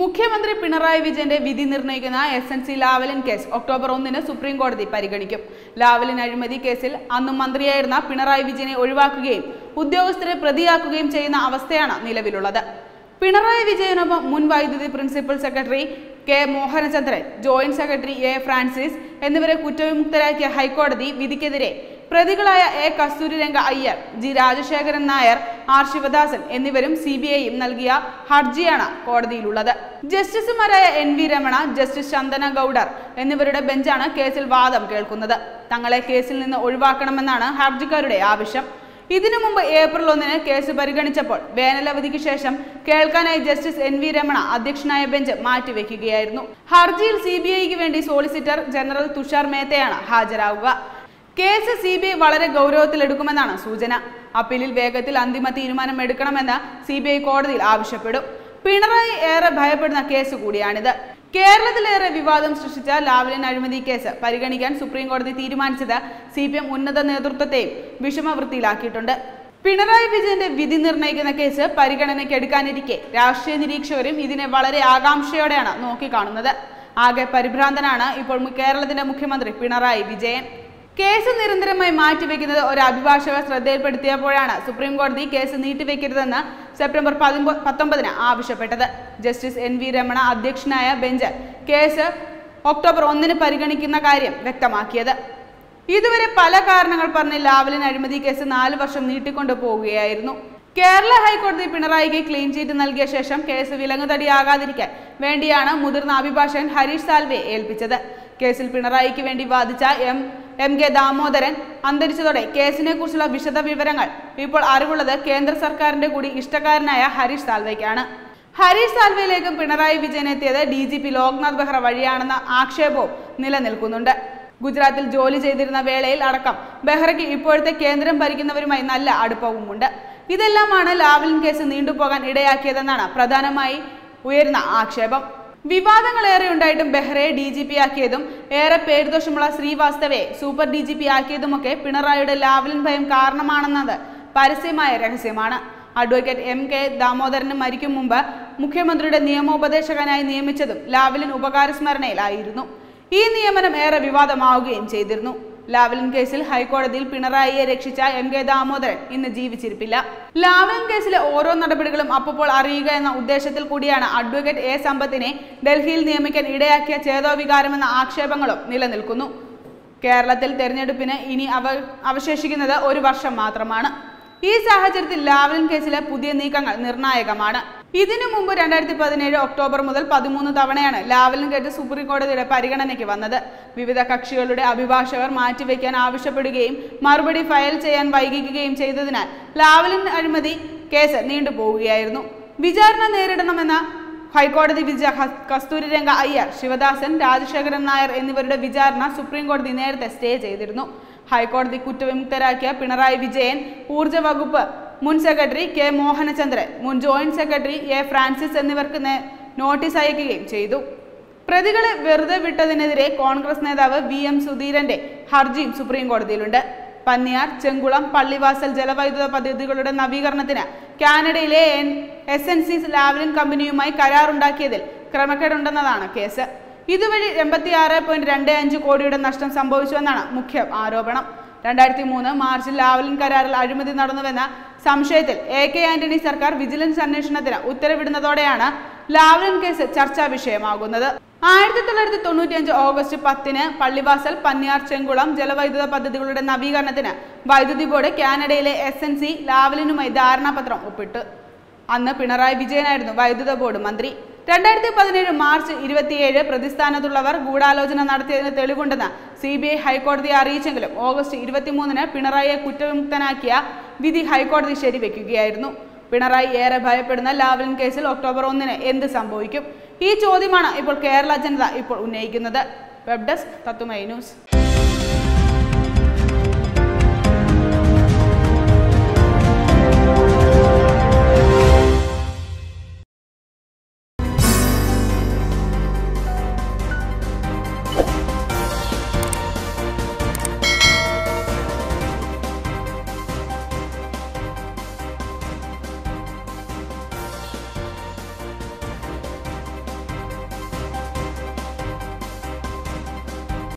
മുഖ്യമന്ത്രി പിണറായി വിജയന്റെ വിധി നിർണ്ണയിക്കുന്ന S N C Lavalin case October ഒന്നിന് സുപ്രീം കോടതി പരിഗണിക്കും ലാവലിൻ അഴിമതി കേസിൽ അന്ന് മന്ത്രിയായിരുന്ന പിണറായി വിജയനെ ഒഴിവാക്കുകയും ഉദ്യോഗസ്ഥരെ പ്രതിയാക്കുകയും ചെയ്യുന്ന അവസ്ഥയാണ് നിലവിലുള്ളത് പിണറായി വിജയനൊപ്പം മുൻ വൈദ്യുതി principal secretary K Mohanachandran joint secretary A Francis എന്നിവരെ കുറ്റവിമുക്തരാക്കിയ ഹൈക്കോടതി വിധിക്കെതിരെ പ്രതികളായ A Kasturiranga Iyer G Rajasekharan Nair R Sivadasan എന്നിവരും സി ബി ഐയും നൽകിയ ഹർജിയാണ് കോടതിയിലുള്ളത് ജസ്റ്റിസുമാരായ N V Ramana justice Chandana Gowdar എന്നിവരുടെ ബെഞ്ചാണ് കേസിൽ വാദം കേൾക്കുന്നത് തങ്ങളെ കേസിൽ നിന്ന് ഒഴിവാക്കണമെന്നാണ് ഹർജിക്കാരുടെ ആവശ്യം ഇതിനു മുമ്പ് ഏപ്രിൽ ഒന്നിന് കേസ് പരിഗണിച്ചപ്പോൾ വേനലവധിക്ക് ശേഷം കേൾക്കാനായി ജസ്റ്റിസ് എൻ വി രമണ അധ്യക്ഷനായ ബെഞ്ച് മാറ്റിവെക്കുകയായിരുന്നു ഹർജിയിൽ സി ബി ഐക്ക് വേണ്ടി സോളിസിറ്റർ ജനറൽ തുഷാർ മേത്തയാണ് ഹാജരാകുക കേസ് സി ബി ഐ വളരെ ഗൗരവത്തിലെടുക്കുമെന്നാണ് സൂചന അപ്പീലിൽ വേഗത്തിൽ അന്തിമ തീരുമാനം എടുക്കണമെന്ന് സി ബി ഐ കോടതിയിൽ ആവശ്യപ്പെടും പിണറായി ഏറെ ഭയപ്പെടുന്ന കേസ് കൂടിയാണിത് കേരളത്തിലേറെ വിവാദം സൃഷ്ടിച്ച ലാവ്ലിൻ അഴിമതി കേസ് പരിഗണിക്കാൻ സുപ്രീം കോടതി തീരുമാനിച്ചത് സി പി എം ഉന്നത നേതൃത്വത്തെയും വിഷമവൃത്തിയിലാക്കിയിട്ടുണ്ട് പിണറായി വിജയന്റെ വിധി നിർണ്ണയിക്കുന്ന കേസ് പരിഗണനയ്ക്ക് എടുക്കാനിരിക്കെ രാഷ്ട്രീയ നിരീക്ഷകരും ഇതിനെ വളരെ ആകാംക്ഷയോടെയാണ് നോക്കിക്കാണുന്നത് ആകെ പരിഭ്രാന്തനാണ് ഇപ്പോൾ മു- കേരളത്തിന്റെ മുഖ്യമന്ത്രി പിണറായി വിജയൻ കേസ് നിരന്തരമായി മാറ്റിവെക്കുന്നത് ഒരു അഭിഭാഷകർ ശ്രദ്ധയിൽപ്പെടുത്തിയപ്പോഴാണ് സുപ്രീം കോടതി കേസ് നീട്ടിവെക്കരുതെന്ന് സെപ്റ്റംബർ പതിമ്പ- പത്തൊമ്പതിന് ആവശ്യപ്പെട്ടത് ജസ്റ്റിസ് എൻ വി രമണ അധ്യക്ഷനായ ബെഞ്ച് കേസ് ഒക്ടോബർ ഒന്നിന് പരിഗണിക്കുന്ന കാര്യം വ്യക്തമാക്കിയത് ഇതുവരെ പല കാരണങ്ങൾ പറഞ്ഞ് ലാവലിൻ അഴിമതി കേസ് നാല് വർഷം നീട്ടിക്കൊണ്ടു പോവുകയായിരുന്നു കേരള ഹൈക്കോടതി പിണറായിക്ക് ക്ലീൻ ചീറ്റ് നൽകിയ ശേഷം കേസ് വിലങ്ങുതടിയാകാതിരിക്കാൻ വേണ്ടിയാണ് മുതിർന്ന അഭിഭാഷകൻ ഹരീഷ് സാൽവെ ഏൽപ്പിച്ചത് കേസിൽ പിണറായിക്ക് വേണ്ടി വാദിച്ച എം എം കെ ദാമോദരൻ അന്തരിച്ചതോടെ കേസിനെ കുറിച്ചുള്ള വിശദ വിവരങ്ങൾ ഇപ്പോൾ അറിവുള്ളത് കേന്ദ്ര സർക്കാരിന്റെ കൂടി ഇഷ്ടക്കാരനായ ഹരീഷ് സാൽവെക്കാണ് ഹരീഷ് സാൽവയിലേക്കും പിണറായി വിജയൻ എത്തിയത് D G P Loknath Behra വഴിയാണെന്ന ആക്ഷേപവും നിലനിൽക്കുന്നുണ്ട് ഗുജറാത്തിൽ ജോലി ചെയ്തിരുന്ന വേളയിൽ അടക്കം ബെഹ്റയ്ക്ക് ഇപ്പോഴത്തെ കേന്ദ്രം ഭരിക്കുന്നവരുമായി നല്ല അടുപ്പവുമുണ്ട് ഇതെല്ലാമാണ് ലാവ്ലിൻ കേസ് നീണ്ടുപോകാൻ ഇടയാക്കിയതെന്നാണ് പ്രധാനമായി ഉയരുന്ന ആക്ഷേപം വിവാദങ്ങളേറെ ഉണ്ടായിട്ടും ബെഹ്റയെ ഡി ജി പി ആക്കിയതും ഏറെ പേരുദോഷമുള്ള ശ്രീവാസ്തവയെ സൂപ്പർ ഡി ജി പി ആക്കിയതുമൊക്കെ പിണറായിയുടെ ലാവ്ലിൻ ഭയം കാരണമാണെന്നത് പരസ്യമായ രഹസ്യമാണ് അഡ്വക്കേറ്റ് എം കെ ദാമോദരന് മരിക്കും മുമ്പ് മുഖ്യമന്ത്രിയുടെ നിയമോപദേശകനായി നിയമിച്ചതും ലാവ്ലിൻ ഉപകാരസ്മരണയിലായിരുന്നു ഈ നിയമനം ഏറെ വിവാദമാവുകയും ചെയ്തിരുന്നു ലാവ്ലിൻ കേസിൽ ഹൈക്കോടതിയിൽ പിണറായിയെ രക്ഷിച്ച എം കെ ദാമോദരൻ ഇന്ന് ജീവിച്ചിരിപ്പില്ല ലാവ്ലിൻ കേസിലെ ഓരോ നടപടികളും അപ്പോൾ അറിയുക എന്ന ഉദ്ദേശത്തിൽ കൂടിയാണ് അഡ്വക്കേറ്റ് എ സമ്പത്തിനെ ഡൽഹിയിൽ നിയമിക്കാൻ ഇടയാക്കിയ ചേതോവികാരമെന്ന ആക്ഷേപങ്ങളും നിലനിൽക്കുന്നു കേരളത്തിൽ തെരഞ്ഞെടുപ്പിന് ഇനി അവ അവശേഷിക്കുന്നത് ഒരു വർഷം മാത്രമാണ് ഈ സാഹചര്യത്തിൽ ലാവ്ലിൻ കേസിലെ പുതിയ നീക്കങ്ങൾ നിർണായകമാണ് ഇതിനു മുമ്പ് രണ്ടായിരത്തി പതിനേഴ് ഒക്ടോബർ മുതൽ പതിമൂന്ന് തവണയാണ് ലാവ്ലിൻ കേസ് സുപ്രീം കോടതിയുടെ പരിഗണനയ്ക്ക് വന്നത് വിവിധ കക്ഷികളുടെ അഭിഭാഷകർ മാറ്റിവെക്കാൻ ആവശ്യപ്പെടുകയും മറുപടി ഫയൽ ചെയ്യാൻ വൈകിക്കുകയും ചെയ്തതിനാൽ ലാവ്ലിൻ അഴിമതി കേസ് നീണ്ടുപോവുകയായിരുന്നു വിചാരണ നേരിടണമെന്ന ഹൈക്കോടതി വിജയ ഹ- കസ്തൂരിരംഗ അയ്യർ ശിവദാസൻ രാജശേഖരൻ നായർ എന്നിവരുടെ വിചാരണ സുപ്രീം കോടതി നേരത്തെ സ്റ്റേ ചെയ്തിരുന്നു ഹൈക്കോടതി കുറ്റവിമുക്തരാക്കിയ പിണറായി വിജയൻ ഊർജ്ജ വകുപ്പ് മുൻ സെക്രട്ടറി കെ മോഹനചന്ദ്രൻ മുൻ ജോയിന്റ് സെക്രട്ടറി എ ഫ്രാൻസിസ് എന്നിവർക്ക് നേ- നോട്ടീസ് അയക്കുകയും ചെയ്തു പ്രതികളെ വെറുതെ വിട്ടതിനെതിരെ കോൺഗ്രസ് നേതാവ് വി എം സുധീരന്റെ ഹർജിയും സുപ്രീം കോടതിയിലുണ്ട് പന്നിയാർ ചെങ്കുളം പള്ളിവാസൽ ജലവൈദ്യുത പദ്ധതികളുടെ നവീകരണത്തിന് കാനഡയിലെ എസ് എൻ സി ലാവ്ലിൻ കമ്പനിയുമായി കരാറുണ്ടാക്കിയതിൽ ക്രമക്കേടുണ്ടെന്നതാണ് കേസ് ഇതുവഴി എൺപത്തിയാറ് പോയിന്റ് രണ്ട് അഞ്ച് കോടിയുടെ നഷ്ടം സംഭവിച്ചുവെന്നാണ് മുഖ്യ ആരോപണം രണ്ടായിരത്തി മൂന്ന് മാർച്ചിൽ ലാവ്ലിൻ കരാറിൽ അഴിമതി നടന്നുവെന്ന സംശയത്തിൽ എ കെ ആന്റണി സർക്കാർ വിജിലൻസ് അന്വേഷണത്തിന് ഉത്തരവിടുന്നതോടെയാണ് ലാവ്ലിൻ കേസ് ചർച്ചാ വിഷയമാകുന്നത് ആയിരത്തി തൊള്ളായിരത്തി തൊണ്ണൂറ്റിയഞ്ച് ഓഗസ്റ്റ് പത്തിന് പള്ളിവാസൽ പന്നിയാർ ചെങ്കുളം ജലവൈദ്യുത പദ്ധതികളുടെ നവീകരണത്തിന് വൈദ്യുതി ബോർഡ് കാനഡയിലെ എസ് എൻ സി ലാവ്ലിനുമായി ധാരണാപത്രം ഒപ്പിട്ടു അന്ന് പിണറായി വിജയനായിരുന്നു വൈദ്യുത ബോർഡ് മന്ത്രി രണ്ടായിരത്തി പതിനേഴ് മാർച്ച് ഇരുപത്തിയേഴ് പ്രതിസ്ഥാനത്തുള്ളവർ ഗൂഢാലോചന നടത്തിയതിന് തെളിവുണ്ടെന്ന് സി ബി ഐ ഹൈക്കോടതിയെ അറിയിച്ചെങ്കിലും ഓഗസ്റ്റ് ഇരുപത്തിമൂന്നിന് പിണറായിയെ കുറ്റവിമുക്തനാക്കിയ വിധി ഹൈക്കോടതി ശരിവെക്കുകയായിരുന്നു പിണറായി ഏറെ ഭയപ്പെടുന്ന ലാവ്ലിൻ കേസിൽ ഒക്ടോബർ ഒന്നിന് എന്ത് സംഭവിക്കും ഈ ചോദ്യമാണ് ഇപ്പോൾ കേരള ജനത ഇപ്പോൾ ഉന്നയിക്കുന്നത് വെബ് ഡെസ്ക് തത്തുമൈ ന്യൂസ്